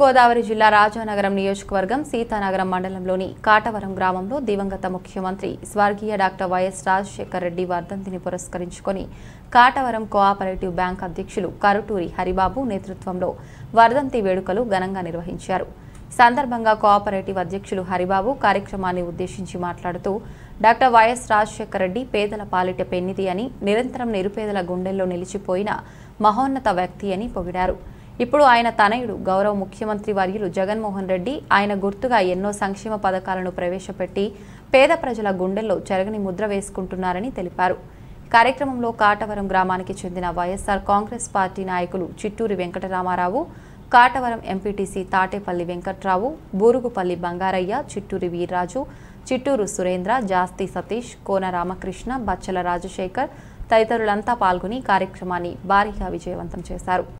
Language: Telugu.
తూర్పుగోదావరి జిల్లా రాజానగరం నియోజకవర్గం సీతానగరం మండలంలోని కాటవరం గ్రామంలో దివంగత ముఖ్యమంత్రి స్వర్గీయ డాక్టర్ వైఎస్ రాజశేఖర రెడ్డి వర్ధంతిని పురస్కరించుకొని కాటవరం కోఆపరేటివ్ బ్యాంక్ అధ్యక్షులు కరుటూరి హరిబాబు నేతృత్వంలో వర్ధంతి వేడుకలు ఘనంగా నిర్వహించారు సందర్భంగా కోఆపరేటివ్ అధ్యక్షులు హరిబాబు కార్యక్రమాన్ని ఉద్దేశించి మాట్లాడుతూ డాక్టర్ వైఎస్ రాజశేఖర రెడ్డి పేదల పాలిట పెన్నిది అని నిరంతరం నిరుపేదల గుండెల్లో నిలిచిపోయిన మహోన్నత వ్యక్తి అని పొగిడారు ఇప్పుడు ఆయన తనయుడు గౌరవ ముఖ్యమంత్రి వర్యులు జగన్మోహన్ రెడ్డి ఆయన గుర్తుగా ఎన్నో సంక్షేమ పథకాలను ప్రవేశపెట్టి పేద ప్రజల గుండెల్లో చెరగని ముద్ర వేసుకుంటున్నారని తెలిపారు కార్యక్రమంలో కాటవరం గ్రామానికి చెందిన వైఎస్ఆర్ కాంగ్రెస్ పార్టీ నాయకులు చిట్టూరి వెంకటరామారావు కాటవరం ఎంపీటీసీ తాటేపల్లి వెంకట్రావు బూరుగుపల్లి బంగారయ్య చిట్టూరి వీర్రాజు చిట్టూరు సురేంద్ర జాస్తి సతీష్ కోన రామకృష్ణ బచ్చల రాజశేఖర్ తదితరులంతా పాల్గొని కార్యక్రమాన్ని భారీగా విజయవంతం చేశారు